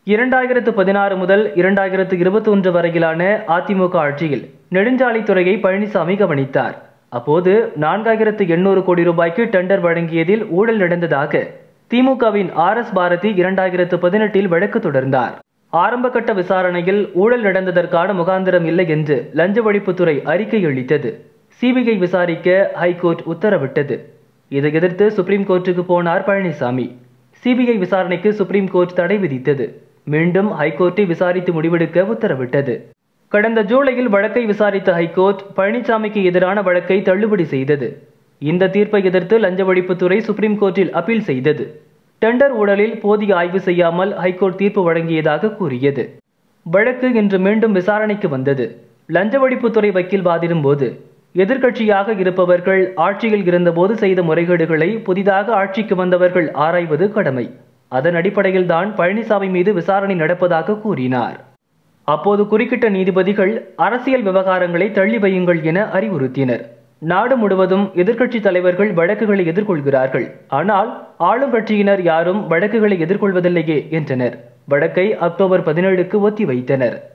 இரண்டாயிரத்து பதினாறு முதல் இரண்டாயிரத்து இருபத்தி ஒன்று வரையிலான அதிமுக ஆட்சியில் நெடுஞ்சாலைத்துறையை பழனிசாமி கவனித்தார் அப்போது நான்காயிரத்து எண்ணூறு கோடி ரூபாய்க்கு டெண்டர் வழங்கியதில் ஊழல் நடந்ததாக திமுகவின் ஆர் எஸ் பாரதி இரண்டாயிரத்து பதினெட்டில் வழக்கு தொடர்ந்தார் ஆரம்பகட்ட விசாரணையில் ஊழல் நடந்ததற்கான முகாந்திரம் இல்லை என்று லஞ்ச ஒழிப்புத்துறை அறிக்கை அளித்தது சிபிஐ விசாரிக்க ஹைகோர்ட் உத்தரவிட்டது இதை எதிர்த்து சுப்ரீம் கோர்ட்டுக்கு போனார் பழனிசாமி சிபிஐ விசாரணைக்கு சுப்ரீம் கோர்ட் தடை விதித்தது மீண்டும் ஹைகோர்ட்டை விசாரித்து முடிவெடுக்க உத்தரவிட்டது கடந்த ஜூலையில் வழக்கை விசாரித்த ஹைகோர்ட் பழனிசாமிக்கு எதிரான வழக்கை தள்ளுபடி செய்தது இந்த தீர்ப்பை எதிர்த்து லஞ்ச ஒழிப்புத்துறை சுப்ரீம் கோர்ட்டில் அப்பீல் செய்தது டெண்டர் ஊழலில் போதிய ஆய்வு செய்யாமல் ஹைகோர்ட் தீர்ப்பு வழங்கியதாக கூறியது வழக்கு இன்று மீண்டும் விசாரணைக்கு வந்தது லஞ்ச ஒழிப்புத்துறை வக்கீல் வாதிடும் போது எதிர்க்கட்சியாக இருப்பவர்கள் ஆட்சியில் இருந்தபோது செய்த முறைகேடுகளை புதிதாக ஆட்சிக்கு வந்தவர்கள் ஆராய்வது கடமை அதன் அடிப்படையில் தான் பழனிசாமி மீது விசாரணை நடப்பதாக கூறினார் அப்போது குறுக்கிட்ட நீதிபதிகள் அரசியல் விவகாரங்களை தள்ளி வையுங்கள் என அறிவுறுத்தினர் நாடு முழுவதும் எதிர்க்கட்சி தலைவர்கள் வழக்குகளை எதிர்கொள்கிறார்கள் ஆனால் ஆளும் கட்சியினர் யாரும் வழக்குகளை எதிர்கொள்வதில்லையே என்றனர் வழக்கை அக்டோபர் பதினேழுக்கு ஒத்தி வைத்தனர்